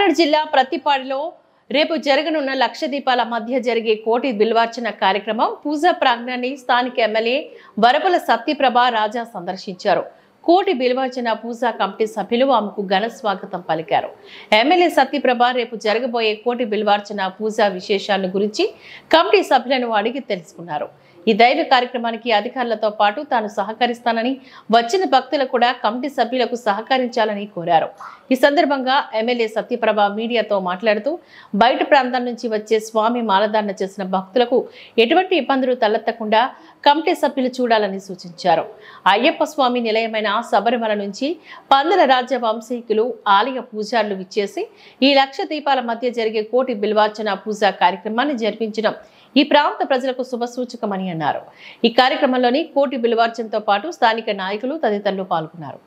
కాకినాడ జిల్లా ప్రతిపాడిలో రేపు జరగనున్న లక్ష దీపాల మధ్య జరిగే కోటి బిల్వార్చన కార్యక్రమం పూజా ప్రాంగణాన్ని స్థానిక ఎమ్మెల్యే వరపుల సత్యప్రభ రాజా సందర్శించారు కోటి బిల్వార్చన పూజా కమిటీ సభ్యులు ఆమెకు ఘన స్వాగతం పలికారు ఎమ్మెల్యే సత్యప్రభ రేపు జరగబోయే కోటి బిల్వార్చన పూజా విశేషాలను గురించి కమిటీ సభ్యులను అడిగి తెలుసుకున్నారు ఈ దైవ కార్యక్రమానికి అధికారులతో పాటు తాను సహకరిస్తానని వచ్చిన భక్తులు కూడా కమిటీ సభ్యులకు సహకరించాలని కోరారు ఈ సందర్భంగా ఎమ్మెల్యే సత్యప్రభ మీడియాతో మాట్లాడుతూ బయట ప్రాంతాల నుంచి వచ్చే స్వామి మాలధారణ చేసిన భక్తులకు ఎటువంటి ఇబ్బందులు తలెత్తకుండా కమిటీ సభ్యులు చూడాలని సూచించారు అయ్యప్ప స్వామి నిలయమైన శబరిమల నుంచి పందల రాజ్య వంశీకులు ఆలయ పూజారులు విచ్చేసి ఈ లక్ష దీపాల మధ్య జరిగే కోటి బిల్వార్చన పూజా కార్యక్రమాన్ని జరిపించడం ఈ ప్రాంత ప్రజలకు శుభసూచకమని అన్నారు ఈ కార్యక్రమంలోని కోటి బిల్వార్చనతో పాటు స్థానిక నాయకులు తదితరులు పాల్గొన్నారు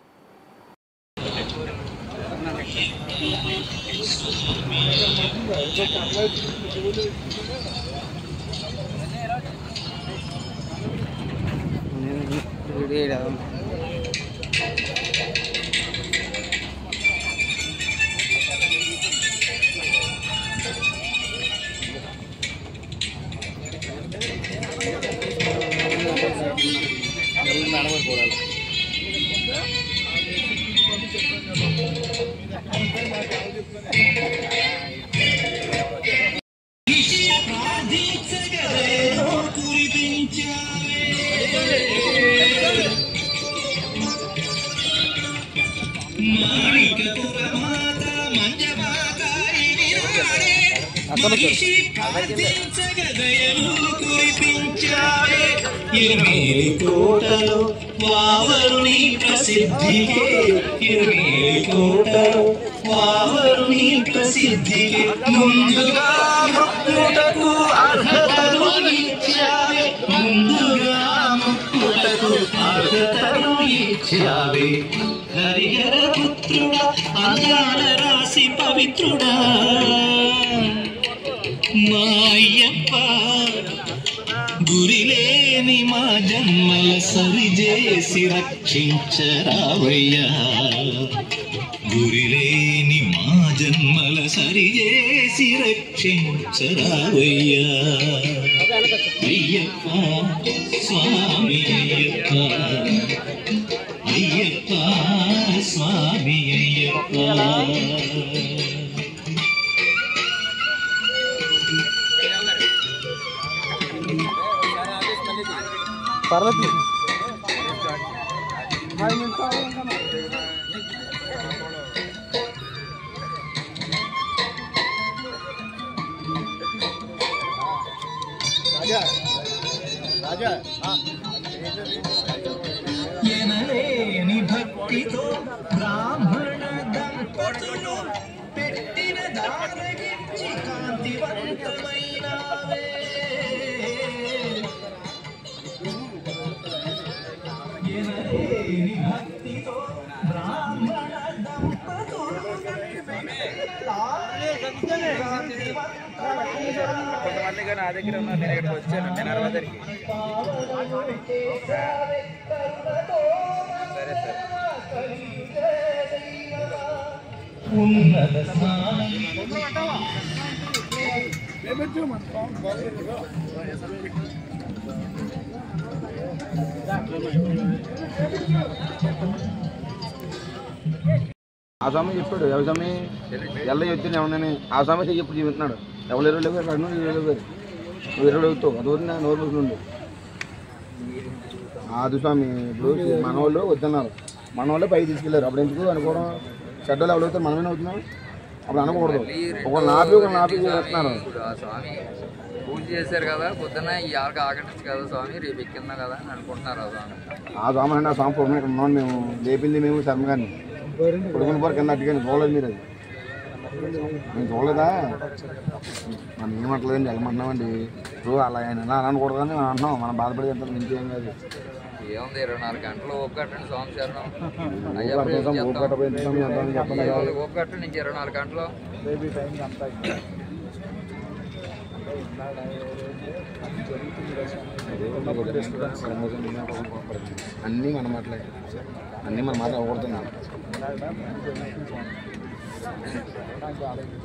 ఇరమేలి కోటలో వావరుని ప్రసిద్ధికే ఇరమేలి కోటలో వావరుని ప్రసిద్ధికే ముందుగా ముక్కుటకు అర్హతను ఇచ్చావే ముందుగా ముక్కుటకు అర్హతను ఇచ్చావే హరిహర పుత్రుడా అందాల రాసి పవిత్రుడా మా అయ్యప్ప గురిలేని మా జన్మల సరిచేసి రక్షించరావయ్యా గురిలేని మా జన్మల సరిచేసి రక్షించరావయ్యా అయ్యప్ప స్వామి అయ్యప్ప అయ్యప్ప స్వామి అయ్యప్ప ఎనలేని భక్తితో బ్రాహ్మణ దంపతులు పెట్టిన దారగించి కాంతివంతమైనవే ఎనలేని భక్తితో బ్రాహ్మణ దంపతులు కొంతమందిగా నా దగ్గర ఉన్నారు నేను ఇక్కడికి వచ్చాను నేను అరవదరికి సరే సరే ఉన్నత స్నానం ఆ స్వామి చెప్పాడు ఎవరి స్వామి ఎల్ల వచ్చింది ఎవరినని ఆ స్వామి చెయ్యి ఇప్పుడు చెబుతున్నాడు ఎవరు ఇరవై లేవు అక్కడ నుండి ఇరవై లేవు నువ్వు ఇరవై అవుతావు అది వదిన నోరు మూసి నుండి ఆది స్వామి ఇప్పుడు మన వాళ్ళు వద్దన్నారు మన వాళ్ళే పైకి తీసుకెళ్ళారు అప్పుడు ఎందుకు అనుకోవడం చెడ్డలు ఎవరు అవుతారు మనమేనా అవుతున్నాం అప్పుడు అనకూడదు ఒకళ్ళు నాపి ఒకళ్ళు నాపి చేస్తున్నారు ఇప్పుడు ఆ స్వామి పూజ చేశారు కదా పొద్దున ఈ ఆళ్ళకి ఆకటించు కదా స్వామి రేపు ఎక్కిందా కదా అని అనుకుంటున్నారు ఆ స్వామి ఆ స్వామి అంటే ఆ స్వామి పొడుగున ఇక్కడ ఉన్నాం మేము లేపింది మేము శర్మ గారిని పొడుగున పోరు కింద అట్టుకొని చూడలేదు మీరు అది మేము చూడలేదా మనం ఏమంటలేదండి ఎగమంటున్నామండి ఇప్పుడు అలా ఆయన ఎలా అనకూడదని మనం అంటున్నాం మనం బాధపడే ఎంత మించి ఏం కాదు ఏముంది ఇరవై నాలుగు గంటలు ఓపు కట్టండి స్వామి శరణం ఊపు అయ్యప్ప ఏం కట్టేసాం, ఊపు చేస్తాం? కట్టపోయింది స్వామి, ఎంత అని చెప్పండి కదా. ఓపు కట్టండి ఇంక ఇరవై నాలుగు గంటలు అన్నీ మన మాటలే అన్నీ మన మాట అవ్వకూడదు